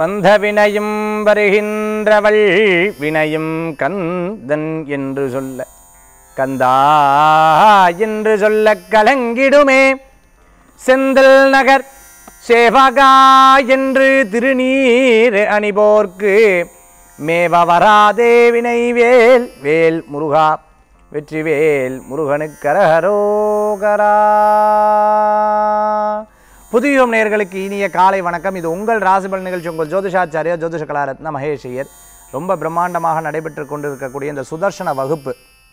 வந்த வினையும் வருகின்றவள் வினையும் கந்தன் என்று சொல்ல கந்தா என்று சொல்ல கலங்கிடுமே செந்தில் நகர் சேவகா என்று திருநீர் அணிபோர்க்கு மேவ வராதே வினை வேல் வேல் முருகா வெற்றிவேல் முருகனுக்கரகரோகரா புதியோம் நேயர்களுக்கு இனிய காலை வணக்கம் இது உங்கள் ராசிபல் நிகழ்ச்சி உங்கள் ஜோதிஷாச்சாரியா ஜோதிஷ கலாரத்ன மகேஷ் ஐயர் ரொம்ப பிரம்மாண்டமாக நடைபெற்று கொண்டிருக்கக்கூடிய இந்த சுதர்சன வகுப்பு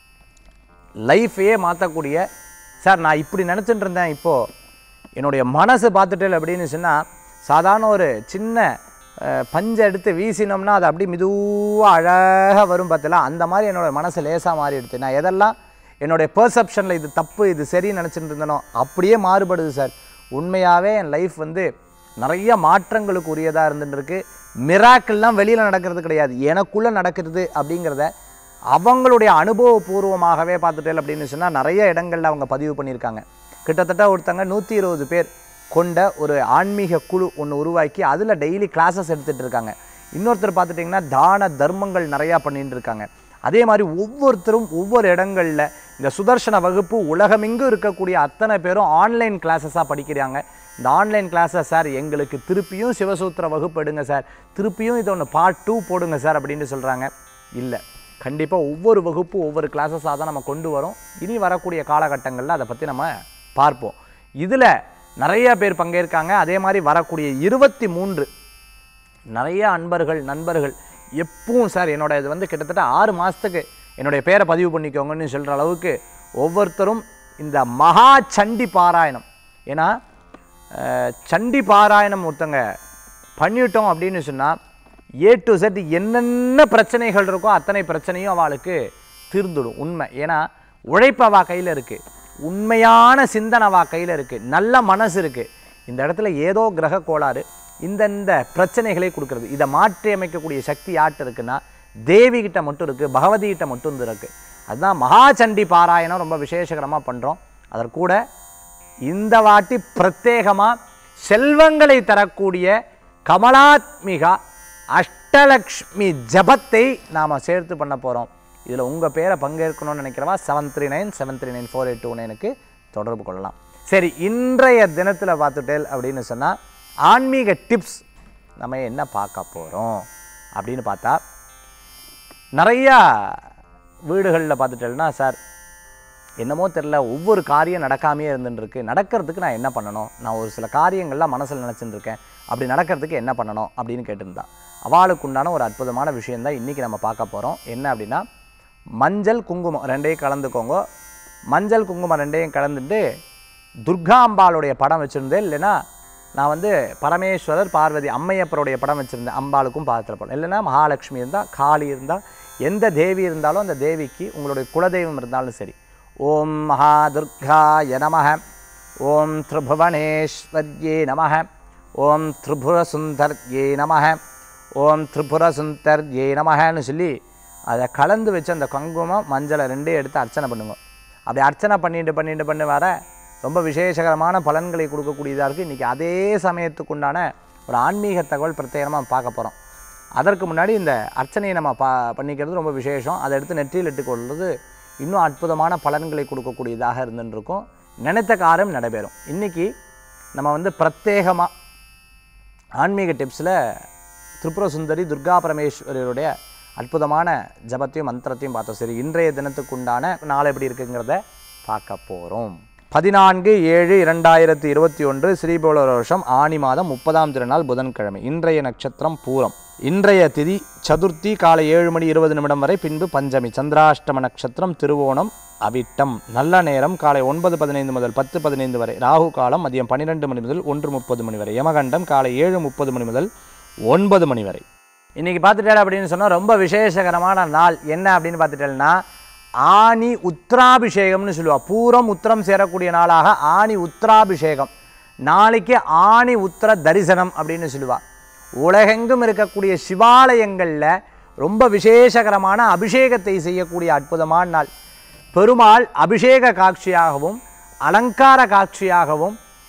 லைஃபையே மாற்றக்கூடிய சார் நான் இப்படி நினச்சிட்டு இருந்தேன் இப்போது என்னுடைய மனசு பார்த்துட்டு அப்படின்னு சொன்னால் சாதாரண ஒரு சின்ன அஹ், பஞ்சை எடுத்து வீசினோம்னா அது அப்படி மெதுவாக அழகாக வரும் பார்த்தல அந்த மாதிரி என்னோடய மனசு லேசாக மாறி எடுத்து நான் எதெல்லாம் என்னுடைய பெர்செப்ஷனில் இது தப்பு இது சரின்னு நினச்சிட்டு இருந்தனோ அப்படியே மாறுபடுது சார் உண்மையாகவே என் லைஃப் வந்து நிறைய மாற்றங்களுக்கு உரியதாக இருந்துருக்கு மிராக்கள்லாம் வெளியில் நடக்கிறது கிடையாது எனக்குள்ளே நடக்கிறது அப்படிங்கிறத அவங்களுடைய அனுபவபூர்வமாகவே பார்த்துட்டேன் அப்படின்னு சொன்னால் நிறைய இடங்களில் அவங்க பதிவு பண்ணியிருக்காங்க கிட்டத்தட்ட ஒருத்தங்க நூற்றி இருபது பேர் கொண்ட ஒரு ஆன்மீக குழு ஒன்று உருவாக்கி அதில் டெய்லி கிளாஸஸ் எடுத்துகிட்டு இருக்காங்க இன்னொருத்தர் பார்த்துட்டிங்கன்னா தான தர்மங்கள் நிறையா பண்ணிட்டு இருக்காங்க அதே மாதிரி ஒவ்வொருத்தரும் ஒவ்வொரு இடங்களில் இந்த சுதர்சன வகுப்பு உலகமெங்கும் இருக்கக்கூடிய அத்தனை பேரும் ஆன்லைன் கிளாஸஸாக படிக்கிறாங்க இந்த ஆன்லைன் கிளாஸை சார் எங்களுக்கு திருப்பியும் சிவசூத்திர வகுப்பு எடுங்க சார் திருப்பியும் இதை ஒன்று பார்ட் டூ போடுங்க சார் அப்படின்னு சொல்கிறாங்க இல்லை கண்டிப்பாக ஒவ்வொரு வகுப்பு ஒவ்வொரு கிளாஸஸாக தான் நம்ம கொண்டு வரோம் இனி வரக்கூடிய காலகட்டங்களில் அதை பற்றி நம்ம பார்ப்போம் இதில் நிறைய பேர் பங்கேற்காங்க அதே மாதிரி வரக்கூடிய இருபத்தி மூன்று நிறைய அன்பர்கள் நண்பர்கள் எப்பவும் சார் என்னோட இது வந்து கிட்டத்தட்ட ஆறு மாதத்துக்கு என்னுடைய பேரை பதிவு பண்ணிக்கோங்கன்னு சொல்கிற அளவுக்கு ஒவ்வொருத்தரும் இந்த மகா சண்டி பாராயணம் ஏன்னா அஹ், சண்டி பாராயணம் ஒருத்தங்க பண்ணிட்டோம் அப்படின்னு சொன்னால் ஏ டு செட் என்னென்ன பிரச்சனைகள் இருக்கோ அத்தனை பிரச்சனையும் அவளுக்கு தீர்ந்துடும் உண்மை ஏன்னா உழைப்பு அவள் கையில் இருக்குது உண்மையான சிந்தனை அவள் கையில் இருக்குது நல்ல மனசு இருக்குது இந்த இடத்துல ஏதோ கிரக கோளாறு இந்தந்த பிரச்சனைகளை கொடுக்கறது இதை மாற்றி அமைக்கக்கூடிய சக்தி யார்கிட்ட இருக்குன்னா தேவி கிட்ட மட்டும் இருக்குது பகவதி கிட்ட மட்டும் இருக்குது அதுதான் மகாசண்டி பாராயணம் ரொம்ப விசேஷகரமாக பண்ணுறோம் அதற்கூட இந்த வாட்டி பிரத்யேகமாக செல்வங்களை தரக்கூடிய கமலாத்மிகா அஷ்டலக்ஷ்மி ஜபத்தை நாம் சேர்த்து பண்ண போகிறோம் இதில் உங்கள் பேரை பங்கேற்கணும்னு நினைக்கிறவா seven three nine seven three nine four eight two நைனுக்கு தொடர்பு கொள்ளலாம் சரி இன்றைய தினத்தில் பார்த்துட்டேல் அப்படின்னு சொன்னால் ஆன்மீக டிப்ஸ் நம்ம என்ன பார்க்க போகிறோம் அப்படின்னு பார்த்தா நிறையா வீடுகளில் பார்த்துட்டேன்னா சார் என்னமோ தெரில ஒவ்வொரு காரியம் நடக்காமையே இருந்துட்டு இருக்கு நடக்கிறதுக்கு நான் என்ன பண்ணணும் நான் ஒரு சில காரியங்கள்லாம் மனசில் நினச்சிட்டு இருக்கேன் அப்படி நடக்கிறதுக்கு என்ன பண்ணணும் அப்படின்னு கேட்டிருந்தா அவளுக்கு உண்டான ஒரு அற்புதமான விஷயந்தான் இன்றைக்கி நம்ம பார்க்க போகிறோம் என்ன அப்படின்னா மஞ்சள் குங்குமம் ரெண்டையும் கலந்துக்கோங்க மஞ்சள் குங்குமம் ரெண்டையும் கலந்துட்டு துர்கா அம்பாளுடைய படம் வச்சுருந்தேன் இல்லைன்னா நான் வந்து பரமேஸ்வரர் பார்வதி அம்மையப்பருடைய படம் வச்சுருந்தேன் அம்பாளுக்கும் பார்த்துருப்போம் இல்லைன்னா மகாலட்சுமி இருந்தால் காளி இருந்தால் எந்த தேவி இருந்தாலும் அந்த தேவிக்கு உங்களுடைய குலதெய்வம் இருந்தாலும் சரி ஓம் மகா துர்காய நமக ஓம் திரிபுவனேஸ்வர்யே நமக ஓம் திரிபுரசுந்தர்யே நமக ஓம் திரிபுரசுந்தர்யே நமகன்னு சொல்லி அதை கலந்து வச்சு அந்த குங்குமம் மஞ்சளை ரெண்டையும் எடுத்து அர்ச்சனை பண்ணுங்க அப்படி அர்ச்சனை பண்ணிட்டு பண்ணிட்டு பண்ணி வர ரொம்ப விசேஷகரமான பலன்களை கொடுக்கக்கூடியதாக இருக்குது இன்றைக்கி அதே சமயத்துக்குண்டான ஒரு ஆன்மீக தகவல் பிரத்யேகமாக பார்க்க போகிறோம் அதற்கு முன்னாடி இந்த அர்ச்சனையை நம்ம பா பண்ணிக்கிறது ரொம்ப விசேஷம் அதை எடுத்து நெற்றியில் இட்டுக்கொள்வது இன்னும் அற்புதமான பலன்களை கொடுக்கக்கூடியதாக இருந்துருக்கும் நினைத்த காரம் நடைபெறும் இன்றைக்கி நம்ம வந்து பிரத்யேகமாக ஆன்மீக டிப்ஸில் திரிபுர சுந்தரி துர்கா பரமேஸ்வரருடைய அற்புதமான ஜபத்தையும் மந்திரத்தையும் பார்த்தோம் சரி இன்றைய தினத்துக்குண்டான நாள் எப்படி இருக்குங்கிறத பார்க்க போகிறோம் பதினான்கு ஏழு இரண்டாயிரத்தி இருபத்தி ஒன்று ஸ்ரீபோல வருஷம் ஆனி மாதம் முப்பதாம் திருநாள் புதன்கிழமை இன்றைய நட்சத்திரம் பூரம் இன்றைய திதி சதுர்த்தி காலை ஏழு மணி இருபது நிமிடம் வரை பின்பு பஞ்சமி சந்திராஷ்டம நட்சத்திரம் திருவோணம் அவிட்டம் நல்ல நேரம் காலை ஒன்பது பதினைந்து முதல் பத்து பதினைந்து வரை ராகு காலம் மதியம் பன்னிரெண்டு மணி முதல் ஒன்று முப்பது மணி வரை யமகண்டம் காலை ஏழு முப்பது மணி முதல் ஒன்பது மணி வரை இன்றைக்கி பார்த்துட்டேன் அப்படின்னு சொன்னால் ரொம்ப விசேஷகரமான நாள் என்ன அப்படின்னு பார்த்துட்டேன்னா ஆனி உத்ராபிஷேகம்னு சொல்லுவா பூரம் உத்திரம் சேரக்கூடிய நாளாக ஆனி உத்ராபிஷேகம் நாளைக்கு ஆனி உத்திர தரிசனம் அப்படின்னு சொல்லுவா உலகெங்கும் இருக்கக்கூடிய சிவாலயங்களில் ரொம்ப விசேஷகரமான அபிஷேகத்தை செய்யக்கூடிய அற்புதமான நாள் பெருமாள் அபிஷேக காட்சியாகவும் அலங்கார காட்சியாகவும்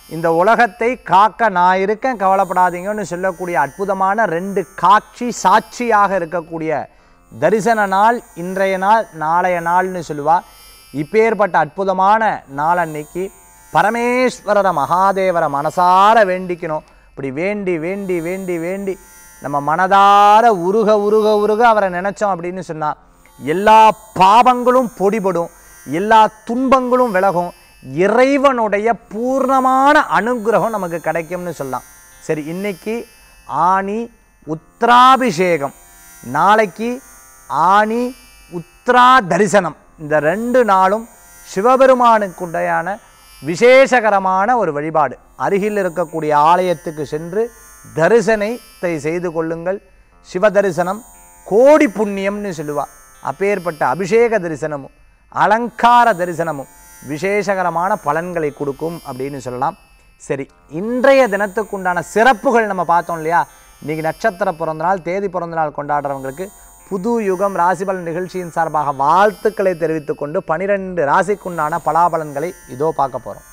இந்த உலகத்தை காக்க நான் இருக்கேன் கவலைப்படாதீங்கன்னு சொல்லக்கூடிய அற்புதமான ரெண்டு காட்சி சாட்சியாக இருக்கக்கூடிய தரிசன நாள் இன்றைய நாள் நாளைய நாள்னு சொல்லுவா இப்பேற்பட்ட அற்புதமான நாள் அன்னைக்கு பரமேஸ்வரர மகாதேவரை மனசார வேண்டிக்கணும் இப்படி வேண்டி வேண்டி வேண்டி வேண்டி நம்ம மனதார உருக உருக உருக அவரை நினைச்சோம் அப்படின்னு சொன்னா எல்லா பாவங்களும் பொடிபடும் எல்லா துன்பங்களும் விலகும் இறைவனுடைய பூர்ணமான அனுகிரகம் நமக்கு கிடைக்கும்னு சொல்லலாம் சரி இன்னைக்கு ஆணி உத்ராபிஷேகம் நாளைக்கு ஆணி உத்ரா தரிசனம் இந்த ரெண்டு நாளும் சிவபெருமானுக்குடையான விசேஷகரமான ஒரு வழிபாடு அருகில் இருக்கக்கூடிய ஆலயத்துக்கு சென்று தரிசனத்தை செய்து கொள்ளுங்கள் சிவ தரிசனம் கோடி புண்ணியம்னு சொல்லுவா அப்பேற்பட்ட அபிஷேக தரிசனமும் அலங்கார தரிசனமும் விசேஷகரமான பலன்களை கொடுக்கும் அப்படின்னு சொல்லலாம் சரி இன்றைய தினத்துக்குண்டான சிறப்புகள் நம்ம பார்த்தோம் இல்லையா இன்னைக்கு நட்சத்திர பிறந்தநாள் தேதி பிறந்தநாள் கொண்டாடுறவங்களுக்கு புது யுகம் ராசிபலன் நிகழ்ச்சியின் சார்பாக வாழ்த்துக்களை தெரிவித்துக் கொண்டு பனிரெண்டு ராசிக்குண்டான பலாபலன்களை இதோ பார்க்க போறோம்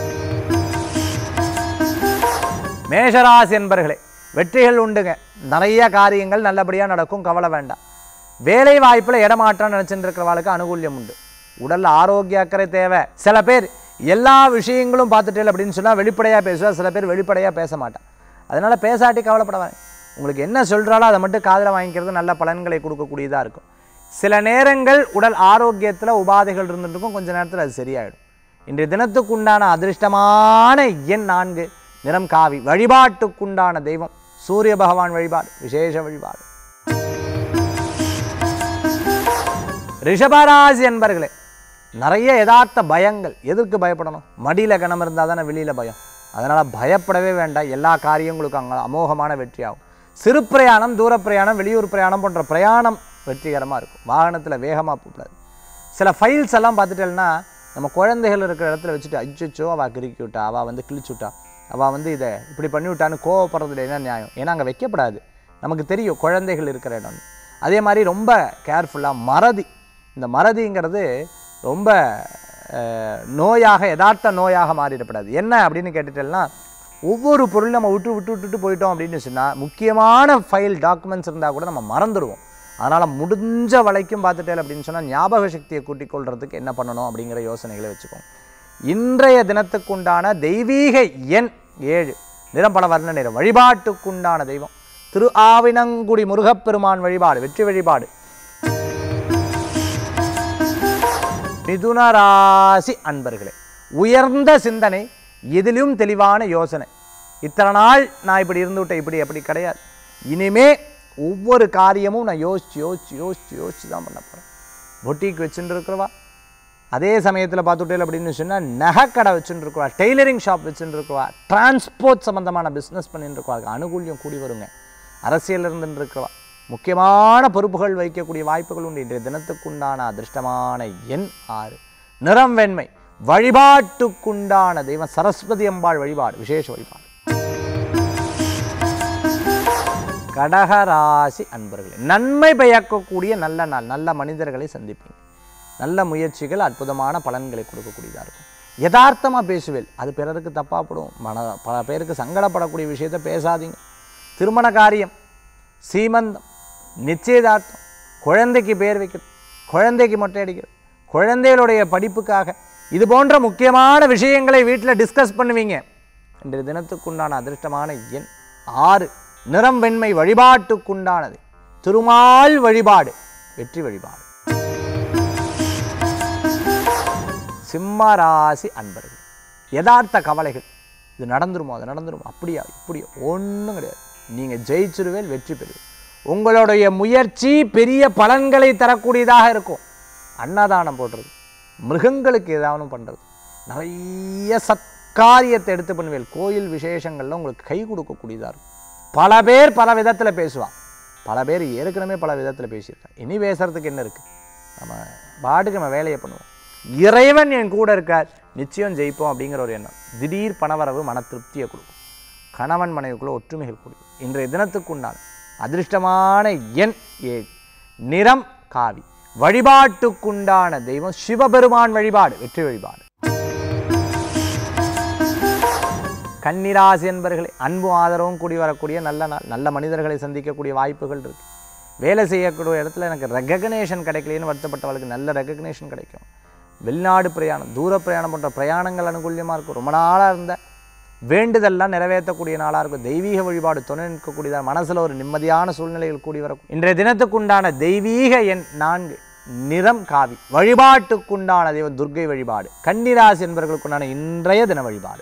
மேஷராசி என்பர்களே வெற்றிகள் உண்டுங்க நிறைய காரியங்கள் நல்லபடியாக நடக்கும் கவலை வேண்டாம் வேலை வாய்ப்பில் இடமாற்றம் நினச்சிட்டு இருக்கிறவளுக்கு அனுகூல்யம் உண்டு உடல்ல ஆரோக்கிய அக்கறை தேவை சில பேர் எல்லா விஷயங்களும் பார்த்துட்டே அப்படின்னு சொன்னால் வெளிப்படையாக பேசுவா சில பேர் வெளிப்படையாக பேச மாட்டான் அதனால பேசாட்டி கவலைப்படவாங்க உங்களுக்கு என்ன சொல்கிறாலோ அதை மட்டும் காதில் வாங்கிக்கிறது நல்ல பலன்களை கொடுக்கக்கூடியதாக இருக்கும் சில நேரங்கள் உடல் ஆரோக்கியத்தில் உபாதைகள் இருந்துட்டு இருக்கும் கொஞ்ச நேரத்தில் அது சரியாயிடும் இன்றைய தினத்துக்குண்டான அதிர்ஷ்டமான எண் நான்கு நிறம் காவி வழிபாட்டுக்குண்டான தெய்வம் சூரிய பகவான் வழிபாடு விசேஷ வழிபாடு ரிஷபராசி என்பர்களே நிறைய யதார்த்த பயங்கள் எதற்கு பயப்படணும் மடியில் கணம் இருந்தால் தானே வெளியில் பயம் அதனால் பயப்படவே வேண்டாம் எல்லா காரியங்களுக்கும் அங்கே அமோகமான வெற்றியாகும் சிறு பிரயாணம் தூர பிரயாணம் வெளியூர் பிரயாணம் போன்ற பிரயாணம் வெற்றிகரமாக இருக்கும் வாகனத்தில் வேகமாக போகக்கூடாது சில ஃபைல்ஸ் எல்லாம் பார்த்துட்டேன்னா நம்ம குழந்தைகள் இருக்கிற இடத்துல வச்சுட்டு அச்சோ அவள் கிறுக்கி விட்டா அவள் வந்து கிழிச்சு விட்டா அவள் வந்து இதை இப்படி பண்ணி விட்டான்னு கோவப்படுறதுல என்ன நியாயம் ஏன்னா அங்கே வைக்கப்படாது நமக்கு தெரியும் குழந்தைகள் இருக்கிற இடம் அதே மாதிரி ரொம்ப கேர்ஃபுல்லாக மறதி இந்த மறதிங்கிறது ரொம்ப அஹ், நோயாக யதார்த்த நோயாக மாறிடப்படாது என்ன அப்படின்னு கேட்டுட்டேன்னா ஒவ்வொரு பொருளும் நம்ம விட்டு விட்டு விட்டுட்டு போயிட்டோம் அப்படின்னு சொன்னால் முக்கியமான ஃபைல் டாக்குமெண்ட்ஸ் இருந்தால் கூட நம்ம மறந்துடுவோம் அதனால் முடிஞ்ச வரைக்கும் பார்த்துட்டேன் அப்படின்னு சொன்னால் ஞாபக சக்தியை கூட்டிக் கொள்றதுக்கு என்ன பண்ணணும் அப்படிங்கிற யோசனைகளை வச்சுக்கோங்க இன்றைய தினத்துக்குண்டான தெய்வீக எண் ஏழு நிறம் பல வர்ண நிறம் வழிபாட்டுக்குண்டான தெய்வம் திரு ஆவினங்குடி முருகப்பெருமான் வழிபாடு வெற்றி வழிபாடு மிதுன ராசி அன்பர்களே உயர்ந்த சிந்தனை எதிலும் தெளிவான யோசனை இத்தனை நாள் நான் இப்படி இருந்துவிட்டேன் இப்படி அப்படி கிடையாது இனிமே ஒவ்வொரு காரியமும் நான் யோசிச்சு யோசிச்சு யோசிச்சு யோசிச்சு தான் பண்ண போகிறேன் பொட்டிக் வச்சுட்டு இருக்கிறவா அதே சமயத்தில் பார்த்துட்டேன் அப்படின்னு சொன்னால் நகைக்கடை வச்சுட்டு இருக்கவா டெய்லரிங் ஷாப் வச்சுட்டு இருக்கவா டிரான்ஸ்போர்ட் சம்மந்தமான பிஸ்னஸ் பண்ணிட்டு இருக்கவா அனுகூல்யம் கூடி வருங்க அரசியல் இருந்துட்டு இருக்கிறவா முக்கியமான பொறுப்புகள் வைக்கக்கூடிய வாய்ப்புகள் உண்டு இன்றைய தினத்துக்குண்டான அதிர்ஷ்டமான எண் ஆறு நிறம் வெண்மை வழிபாட்டுக்குண்டான தெய்வம் சரஸ்வதி அம்பாள் வழிபாடு விசேஷ வழிபாடு கடகராசி அன்பர்களே நன்மை பயக்கக்கூடிய நல்ல நாள் நல்ல மனிதர்களை சந்திப்பீங்க நல்ல முயற்சிகள் அற்புதமான பலன்களை கொடுக்கக்கூடியதாக இருக்கும் யதார்த்தமாக பேசுவேல் அது பிறருக்கு தப்பாப்படும் மன பல பேருக்கு சங்கடப்படக்கூடிய விஷயத்தை பேசாதீங்க திருமண காரியம் சீமந்தம் நிச்சயதார்த்தம் குழந்தைக்கு பேர் வைக்கிறது குழந்தைக்கு மொட்டை அடிக்கிறது குழந்தைகளுடைய படிப்புக்காக இது போன்ற முக்கியமான விஷயங்களை வீட்டில் டிஸ்கஸ் பண்ணுவீங்க இன்றைய தினத்துக்குண்டான அதிர்ஷ்டமான எண் ஆறு நிறம் வெண்மை வழிபாட்டுக்குண்டானது திருமால் வழிபாடு வெற்றி வழிபாடு சிம்ம ராசி அன்பர்கள் யதார்த்த கவலைகள் இது நடந்துருமோ அது நடந்துருமோ அப்படியா இப்படியா ஒன்றும் கிடையாது நீங்கள் ஜெயிச்சிருவேல் வெற்றி பெறுவேன் உங்களுடைய முயற்சி பெரிய பலன்களை தரக்கூடியதாக இருக்கும் அன்னதானம் போடுறது மிருகங்களுக்கு ஏதாவது பண்ணுறது நிறைய சத்காரியத்தை எடுத்து பண்ணுவேன் கோயில் விசேஷங்கள்ல உங்களுக்கு கை கொடுக்கக்கூடியதாக இருக்கும் பல பேர் பல விதத்தில் பேசுவான் பல பேர் ஏற்கனவே பல விதத்தில் பேசியிருக்காங்க இனி பேசுறதுக்கு என்ன இருக்குது நம்ம பாட்டுக்கு நம்ம வேலையை பண்ணுவோம் இறைவன் என் கூட இருக்கார் நிச்சயம் ஜெயிப்போம் அப்படிங்கிற ஒரு எண்ணம் திடீர் பணவரவு மன திருப்தியை கொடுக்கும் கணவன் மனைவிக்குள்ள ஒற்றுமைகள் கொடுக்கும் இன்றைய தினத்துக்குண்டான அதிர்ஷ்டமான எண் ஏழு நிறம் காவி வழிபாட்டுக்குண்டான தெய்வம் சிவபெருமான் வழிபாடு வெற்றி வழிபாடு கன்னிராசி என்பர்களே அன்பும் ஆதரவும் கூடி வரக்கூடிய நல்ல நாள் நல்ல மனிதர்களை சந்திக்கக்கூடிய வாய்ப்புகள் இருக்குது வேலை செய்யக்கூடிய இடத்துல எனக்கு ரெகக்னேஷன் கிடைக்கலைன்னு வருத்தப்பட்டவளுக்கு நல்ல ரெகக்னேஷன் கிடைக்கும் வெளிநாடு பிரயாணம் தூர பிரயாணம் போன்ற பிரயாணங்கள் அனுகூல்யமாக இருக்கும் ரொம்ப நாளாக இருந்த வேண்டுதல்லாம் நிறைவேற்றக்கூடிய நாளாக இருக்கும் தெய்வீக வழிபாடு துணை நிற்கக்கூடியதாக மனசில் ஒரு நிம்மதியான சூழ்நிலைகள் கூடி வரும் இன்றைய தினத்துக்குண்டான தெய்வீக எண் நான்கு நிறம் காவி வழிபாட்டுக்குண்டான தெய்வம் துர்க்கை வழிபாடு கன்னிராசி என்பவர்களுக்குண்டான இன்றைய தின வழிபாடு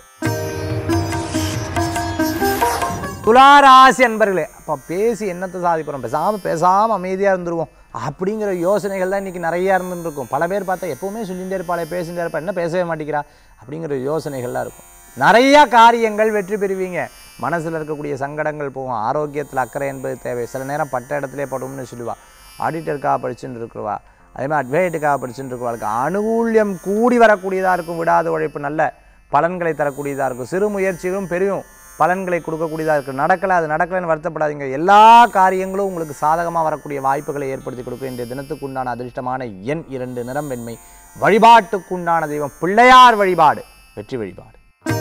துளாராசி அன்பர்களே அப்போ பேசி என்னத்தை சாதிக்கிறோம் பேசாமல் பேசாமல் அமைதியாக இருந்துருவோம் அப்படிங்கிற யோசனைகள் தான் இன்றைக்கி நிறையா இருந்துட்டு இருக்கும் பல பேர் பார்த்தா எப்போவுமே சொல்லிகிட்டே இருப்பாளே பேசிகிட்டே இருப்பா என்ன பேசவே மாட்டேங்கிறா அப்படிங்கிற யோசனைகள்லாம் இருக்கும் நிறையா காரியங்கள் வெற்றி பெறுவீங்க மனசில் இருக்கக்கூடிய சங்கடங்கள் போகும் ஆரோக்கியத்தில் அக்கறை என்பது தேவை சில நேரம் பட்ட இடத்துல படும்னு சொல்லுவா ஆடிட்டருக்காக படிச்சுட்டு இருக்கிறவா அதே மாதிரி அட்வைட்டுக்காக படிச்சுட்டு இருக்கிறவளுக்கு அனுகூல்யம் கூடி வரக்கூடியதாக இருக்கும் விடாத உழைப்பு நல்ல பலன்களை தரக்கூடியதாக இருக்கும் சிறு முயற்சிகளும் பெரியும் பலன்களை கொடுக்கக்கூடியதாக இருக்குது நடக்கலை அது நடக்கலைன்னு வருத்தப்படாதீங்க எல்லா காரியங்களும் உங்களுக்கு சாதகமாக வரக்கூடிய வாய்ப்புகளை ஏற்படுத்தி கொடுக்கும் இன்றைய தினத்துக்கு உண்டான அதிர்ஷ்டமான எண் இரண்டு நிறம் வெண்மை வழிபாட்டுக்குண்டான தெய்வம் பிள்ளையார் வழிபாடு வெற்றி வழிபாடு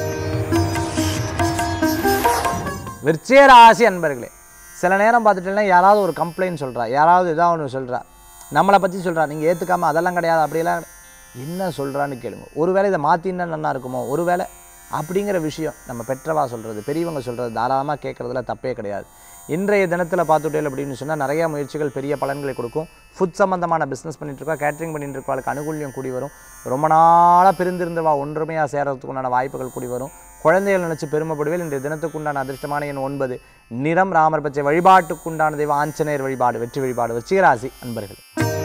விருச்சிகராசி அன்பர்களே சில நேரம் பார்த்துட்டீங்கன்னா யாராவது ஒரு கம்ப்ளைண்ட் சொல்கிறா யாராவது ஏதாவது ஒன்று சொல்கிறா நம்மளை பற்றி சொல்கிறா நீங்கள் ஏற்றுக்காமல் அதெல்லாம் கிடையாது அப்படியெல்லாம் கிடையாது. என்ன சொல்கிறான்னு கேளுங்க ஒருவேளை இதை மாற்றினா நல்லா இருக்குமோ ஒருவேளை அப்படிங்கிற விஷயம் நம்ம பெற்றவா சொல்கிறது பெரியவங்க சொல்கிறது தாராளமாக கேட்குறதுல தப்பே கிடையாது இன்றைய தினத்தில் பார்த்துட்டேன் அப்படின்னு சொன்னால் நிறைய முயற்சிகள் பெரிய பலன்களை கொடுக்கும் ஃபுட் சம்மந்தமான பிஸ்னஸ் பண்ணிட்டு இருக்கா கேட்ரிங் பண்ணிட்டு இருக்கவாளுக்கு அனுகூல்யம் கூடி வரும் ரொம்ப நாளாக பிரிந்திருந்தவா ஒன்றுமையாக சேரத்துக்கு உண்டான வாய்ப்புகள் கூடி வரும் குழந்தைகள் நினச்சி பெருமைப்படுவேன் இன்றைய தினத்துக்குண்டான அதிர்ஷ்டமான எண் ஒன்பது நிறம் ராமர் பச்சை வழிபாட்டுக்குண்டான தெய்வம் ஆஞ்சநேயர் வழிபாடு வெற்றி வழிபாடு விருச்சிகராசி அன்பர்கள்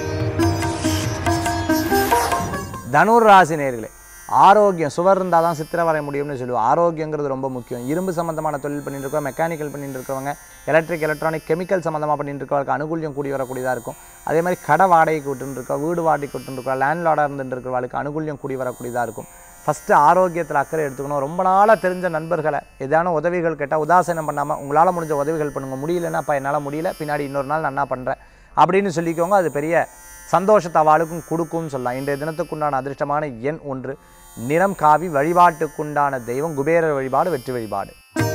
தனுர் ராசி நேர்களே ஆரோக்கியம் சுவர் இருந்தால் தான் சித்திரை வரைய முடியும்னு சொல்லுவோம் ஆரோக்கியங்கிறது ரொம்ப முக்கியம் இரும்பு சம்மந்தமான தொழில் பண்ணிட்டு இருக்கோம் மெக்கானிக்கல் பண்ணிட்டு இருக்கவங்க எலக்ட்ரிக் எலக்ட்ரானிக் கெமிக்கல் சம்மந்தமாக பண்ணிட்டு இருக்கவங்களுக்கு அனுகூல்யம் கூடி வரக்கூடியதாக இருக்கும் அதே மாதிரி கடை வாடகைக்கு விட்டுருக்கோம் வீடு வாடகைக்கு விட்டுருக்கோம் லேண்ட்லார்டாக இருந்துட்டு இருக்கிறவங்களுக்கு அனுகூல்யம் கூடி வரக்கூடியதாக இருக்கும் ஃபஸ்ட்டு ஆரோக்கியத்தில் அக்கறை எடுத்துக்கணும் ரொம்ப நாளாக தெரிஞ்ச நண்பர்களை ஏதான உதவிகள் கேட்டால் உதாசீனம் பண்ணாமல் உங்களால் முடிஞ்ச உதவிகள் பண்ணுங்க முடியலன்னா அப்போ என்னால் முடியல பின்னாடி இன்னொரு நாள் நான் என்ன பண்ணுறேன் அப்படின்னு சொல்லிக்கோங்க அது பெரிய சந்தோஷத்தை அவளுக்கும் கொடுக்கும்னு சொல்லலாம் இன்றைய தினத்துக்குண்டான அதிர்ஷ்டமான எண் ஒன்று நிறம் காவி வழிபாட்டுக்குண்டான தெய்வம் குபேரர் வழிபாடு வெற்றி வழிபாடு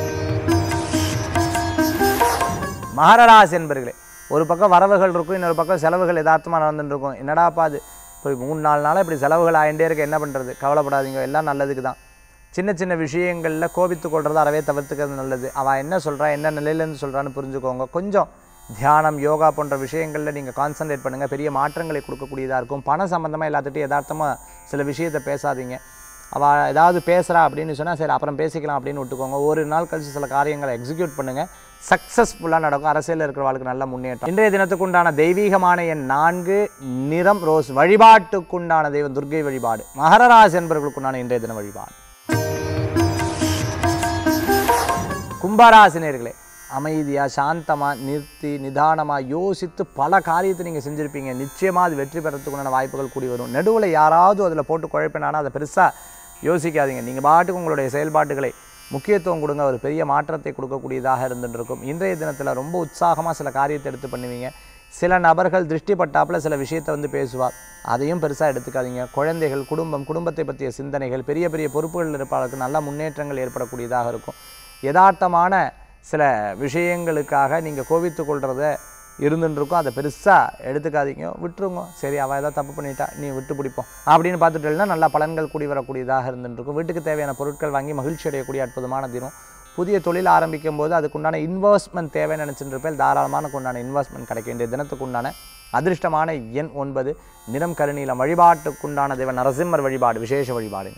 மகரராசி என்பர்களே ஒரு பக்கம் வரவுகள் இருக்கும் இன்னொரு பக்கம் செலவுகள் யதார்த்தமாக நடந்துட்டு இருக்கும் என்னடாப்பா அது இப்போ மூணு நாலு நாளாக இப்படி செலவுகள் ஆகிட்டே இருக்க என்ன பண்ணுறது கவலைப்படாதீங்க எல்லாம் நல்லதுக்கு தான் சின்ன சின்ன விஷயங்களில் கோபித்து கொள்றதை அறவே தவிர்த்துக்கிறது நல்லது அவள் என்ன சொல்கிறா என்ன நிலையிலேருந்து சொல்கிறான்னு புரிஞ்சுக்கோங்க கொஞ்சம் தியானம் யோகா போன்ற விஷயங்களில் நீங்கள் கான்சன்ட்ரேட் பண்ணுங்கள் பெரிய மாற்றங்களை கொடுக்கக்கூடியதாக இருக்கும் பணம் சம்மந்தமாக எல்லாத்துட்டையும் யதார்த்தமாக சில விஷயத்தை பேசாதீங்க அவள் ஏதாவது பேசுகிறா அப்படின்னு சொன்னால் சரி அப்புறம் பேசிக்கலாம் அப்படின்னு விட்டுக்கோங்க ஒரு நாள் கழிச்சு சில காரியங்களை எக்ஸிக்யூட் பண்ணுங்கள் சக்ஸஸ்ஃபுல்லாக நடக்கும் அரசியலில் இருக்கிறவர்களுக்கு நல்ல முன்னேற்றம் இன்றைய தினத்துக்குண்டான தெய்வீகமான எண் நான்கு நிறம் ரோஸ் வழிபாட்டுக்குண்டான தெய்வம் துர்க்கை வழிபாடு மகரராசி என்பவர்களுக்குண்டான இன்றைய தின வழிபாடு கும்பராசினியர்களே அமைதியாக சாந்தமாக நிறுத்தி நிதானமாக யோசித்து பல காரியத்தை நீங்கள் செஞ்சுருப்பீங்க நிச்சயமாக அது வெற்றி பெறத்துக்குண்டான வாய்ப்புகள் கூடி வரும் நடுவில் யாராவது அதில் போட்டு குழப்பினானா அதை பெருசாக யோசிக்காதீங்க நீங்கள் பாட்டுக்கு உங்களுடைய செயல்பாட்டுகளை முக்கியத்துவம் கொடுங்க ஒரு பெரிய மாற்றத்தை கொடுக்கக்கூடியதாக இருந்துட்டு இருக்கும் இன்றைய தினத்தில் ரொம்ப உற்சாகமாக சில காரியத்தை எடுத்து பண்ணுவீங்க சில நபர்கள் திருஷ்டி பட்டாப்புல சில விஷயத்தை வந்து பேசுவார் அதையும் பெருசாக எடுத்துக்காதீங்க குழந்தைகள் குடும்பம் குடும்பத்தை பற்றிய சிந்தனைகள் பெரிய பெரிய பொறுப்புகள் இருப்பவர்களுக்கு நல்ல முன்னேற்றங்கள் ஏற்படக்கூடியதாக இருக்கும் யதார்த்தமான சில விஷயங்களுக்காக நீங்கள் கோவித்து கொள்றத இருந்துட்டு இருக்கும் அதை பெருசாக எடுத்துக்காதீங்க விட்டுருங்க சரி அவள் ஏதாவது தப்பு பண்ணிட்டா நீ விட்டு பிடிப்போம் அப்படின்னு பார்த்துட்டேன்னா நல்ல பலன்கள் கூடி வரக்கூடியதாக இருந்துட்டு இருக்கும் வீட்டுக்கு தேவையான பொருட்கள் வாங்கி மகிழ்ச்சி அடையக்கூடிய அற்புதமான தினம் புதிய தொழில் ஆரம்பிக்கும் போது அதுக்குண்டான இன்வெஸ்ட்மெண்ட் தேவைன்னு நினச்சிட்டு இருப்பேன் தாராளமான உண்டான இன்வெஸ்ட்மெண்ட் கிடைக்க வேண்டிய தினத்துக்குண்டான அதிர்ஷ்டமான எண் ஒன்பது நிறம் கருநீலம் வழிபாட்டுக்குண்டான தேவன் நரசிம்மர் வழிபாடு விசேஷ வழிபாடு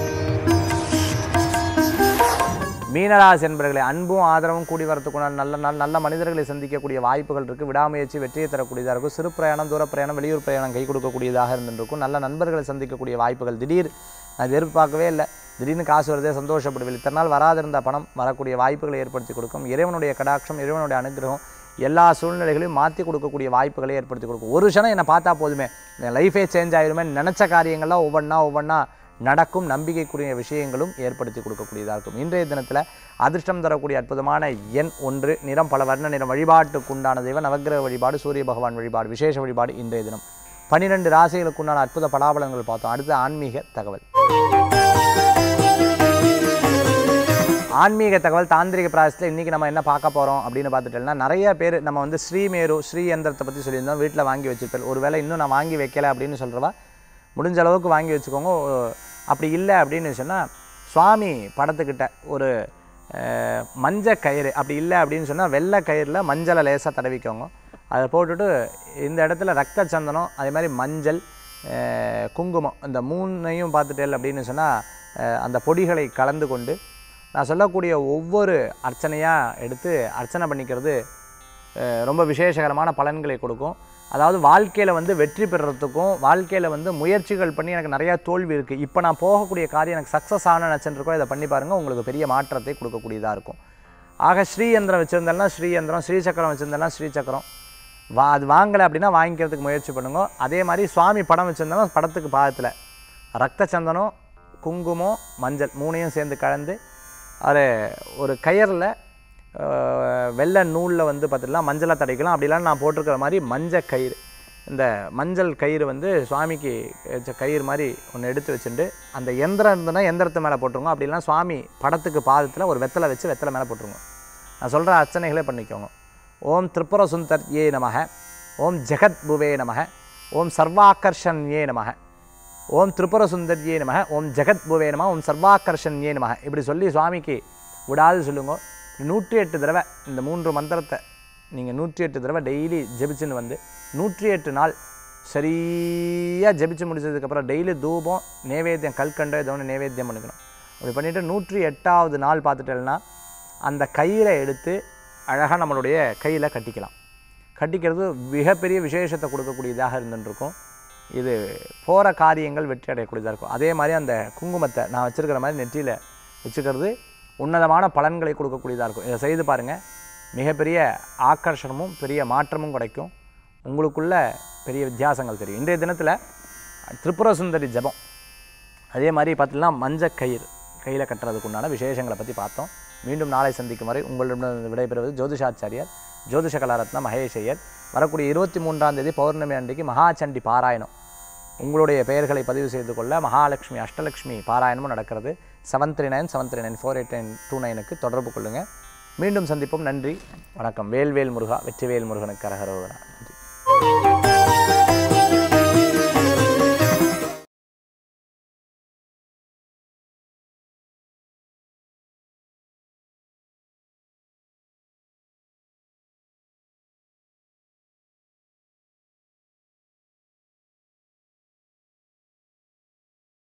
மீனராசி என்பவர்களை அன்பும் ஆதரவும் கூடி வரத்துக்குண்டான நல்ல நல்ல நல்ல மனிதர்களை சந்திக்கக்கூடிய வாய்ப்புகள் இருக்குது விடாமுயற்சி வெற்றியை தரக்கூடியதாக இருக்கும் சிறு பிரயாணம் தூர பிரயாணம் வெளியூர் பிரயாணம் கை கொடுக்கக்கூடியதாக இருந்துருக்கும் நல்ல நண்பர்களை சந்திக்கக்கூடிய வாய்ப்புகள் திடீர் நான் எதிர்பார்க்கவே இல்லை திடீர்னு காசு வருதே சந்தோஷப்படுவேன் இத்தனை நாள் வராதிருந்த பணம் வரக்கூடிய வாய்ப்புகளை ஏற்படுத்தி கொடுக்கும் இறைவனுடைய கடாட்சம் இறைவனுடைய அனுகிரகம் எல்லா சூழ்நிலைகளையும் மாற்றி கொடுக்கக்கூடிய வாய்ப்புகளை ஏற்படுத்தி கொடுக்கும் ஒரு க்ஷணம் என்னை பார்த்தா போதுமே என் லைஃபே சேஞ்ச் ஆயிருமே நினச்ச காரியங்கள்லாம் ஒவ்வொன்றா ஒவ்வொன்றா நடக்கும் நம்பிக்கைக்குரிய விஷயங்களும் ஏற்படுத்தி கொடுக்கக்கூடியதாக இருக்கும் இன்றைய தினத்தில் அதிர்ஷ்டம் தரக்கூடிய அற்புதமான எண் ஒன்று நிறம் பல வர்ண நிறம் வழிபாட்டுக்குண்டான தெய்வம் நவக்கிரக வழிபாடு சூரிய பகவான் வழிபாடு விசேஷ வழிபாடு இன்றைய தினம் பன்னிரெண்டு ராசிகளுக்குண்டான அற்புத பலாபலங்கள் பார்த்தோம் அடுத்து ஆன்மீக தகவல் ஆன்மீக தகவல் தாந்திரிக பிராயசத்தில் இன்றைக்கி நம்ம என்ன பார்க்க போகிறோம் அப்படின்னு பார்த்துட்டோம்னா நிறைய பேர் நம்ம வந்து ஸ்ரீமேரு ஸ்ரீ யந்திரத்தை பற்றி சொல்லியிருந்தோம் வீட்டில் வாங்கி வச்சுருப்பேன் ஒருவேளை இன்னும் நான் வாங்கி வைக்கல அப்படின்னு சொல்கிறவா முடிஞ்ச அளவுக்கு வாங்கி வச்சுக்கோங்க ஓ- அப்படி இல்லை அப்படின்னு சொன்னால் சுவாமி படத்துக்கிட்ட ஒரு அஹ், மஞ்ச கயிறு அப்படி இல்லை அப்படின்னு சொன்னால் வெள்ளை கயிறில் மஞ்சளை லேசாக தடவிக்கோங்க அதை போட்டுட்டு இந்த இடத்துல ரத்த சந்தனம் அதே மாதிரி மஞ்சள் அஹ், குங்குமம் இந்த மூணையும் பார்த்துட்டேல் அப்படின்னு சொன்னால் அந்த பொடிகளை கலந்து கொண்டு நான் சொல்லக்கூடிய ஒவ்வொரு அர்ச்சனையாக எடுத்து அர்ச்சனை பண்ணிக்கிறது அஹ், ரொம்ப விசேஷகரமான பலன்களை கொடுக்கும் அதாவது வாழ்க்கையில் வந்து வெற்றி பெறுறதுக்கும் வாழ்க்கையில் வந்து முயற்சிகள் பண்ணி எனக்கு நிறையா தோல்வி இருக்குது இப்போ நான் போகக்கூடிய காரியம் எனக்கு சக்ஸஸ் ஆன நினச்சிருக்கோ இதை பண்ணி பாருங்கள் உங்களுக்கு பெரிய மாற்றத்தை கொடுக்கக்கூடியதாக இருக்கும் ஆக ஸ்ரீயந்திரம் வச்சுருந்தேன்னா ஸ்ரீயந்திரம் ஸ்ரீசக்கரம் வச்சுருந்தேன்னா ஸ்ரீசக்கரம் வா அது வாங்கலை அப்படின்னா வாங்கிக்கிறதுக்கு முயற்சி பண்ணுங்க அதே மாதிரி சுவாமி படம் வச்சுருந்தோம்னா படத்துக்கு பாகத்தில் ரத்த சந்தனம் குங்குமம் மஞ்சள் மூணையும் சேர்ந்து கலந்து அது ஒரு கயரில் வெள்ளை நூலில் வந்து பார்த்துக்கலாம் மஞ்சளை தடைக்கலாம் அப்படிலாம் நான் போட்டிருக்கிற மாதிரி மஞ்சள் கயிறு இந்த மஞ்சள் கயிறு வந்து சுவாமிக்கு வச்ச கயிறு மாதிரி ஒன்று எடுத்து வச்சுட்டு அந்த எந்திரம் இருந்ததுன்னா எந்திரத்து மேலே போட்டுருங்க அப்படிலாம் சுவாமி படத்துக்கு பாதத்தில் ஒரு வெத்தலை வச்சு வெத்தலை மேலே போட்டுருங்க நான் சொல்கிற அர்ச்சனைகளே பண்ணிக்கோங்க ஓம் திரிபுர சுந்தர் ஏ நமக ஓம் ஜெகத் புவே நமக ஓம் சர்வாக்கர்ஷன் ஏ நமக ஓம் திரிபுர சுந்தர்யே நமக ஓம் ஜெகத் புவே நம ஓம் சர்வாக்கர்ஷன்யே நமக இப்படி சொல்லி சுவாமிக்கு விடாது சொல்லுங்க நூற்றி எட்டு தடவை இந்த மூன்று மந்திரத்தை நீங்கள் நூற்றி எட்டு தடவை டெய்லி ஜெபிச்சுன்னு வந்து நூற்றி எட்டு நாள் சரியாக ஜெபிச்சு முடிச்சதுக்கப்புறம் டெய்லி தூபம் நேவேத்தியம் கல்கண்டோ ஏதோ ஒன்று நேவேத்தியம் பண்ணிக்கணும் அப்படி பண்ணிவிட்டு நூற்றி எட்டாவது நாள் பார்த்துட்டேன்னா அந்த கயிறை எடுத்து அழகாக நம்மளுடைய கையில் கட்டிக்கலாம் கட்டிக்கிறது மிகப்பெரிய விசேஷத்தை கொடுக்கக்கூடியதாக இருந்துருக்கும் இது போகிற காரியங்கள் வெற்றி அடையக்கூடியதாக இருக்கும் அதே மாதிரி அந்த குங்குமத்தை நான் வச்சுருக்கிற மாதிரி நெற்றியில் வச்சுக்கிறது உன்னதமான பலன்களை கொடுக்கக்கூடியதாக இருக்கும் இதை செய்து பாருங்கள் மிகப்பெரிய ஆக்கர்ஷணமும் பெரிய மாற்றமும் கிடைக்கும் உங்களுக்குள்ள பெரிய வித்தியாசங்கள் தெரியும் இன்றைய தினத்தில் திரிபுர சுந்தரி ஜபம் அதே மாதிரி பார்த்தீங்கன்னா மஞ்சள் கயிறு கையில் கட்டுறதுக்கு உண்டான விசேஷங்களை பற்றி பார்த்தோம் மீண்டும் நாளை சந்திக்கும் வரை உங்களிடம் விடைபெறுவது ஜோதிஷாச்சாரியார் ஜோதிஷ கலாரத்ன மகேஷ் ஐயர் வரக்கூடிய இருபத்தி மூன்றாம் தேதி பௌர்ணமி அன்றைக்கு மகாச்சண்டி பாராயணம் உங்களுடைய பெயர்களை பதிவு செய்து கொள்ள மகாலட்சுமி அஷ்டலட்சுமி பாராயணமும் நடக்கிறது seven three nine seven three nine four eight nine two நைனுக்கு தொடர்பு கொள்ளுங்கள் மீண்டும் சந்திப்போம் நன்றி வணக்கம் வேல்வேல் முருகா வெற்றிவேல் முருகனுக்கு அரகரோகரா நன்றி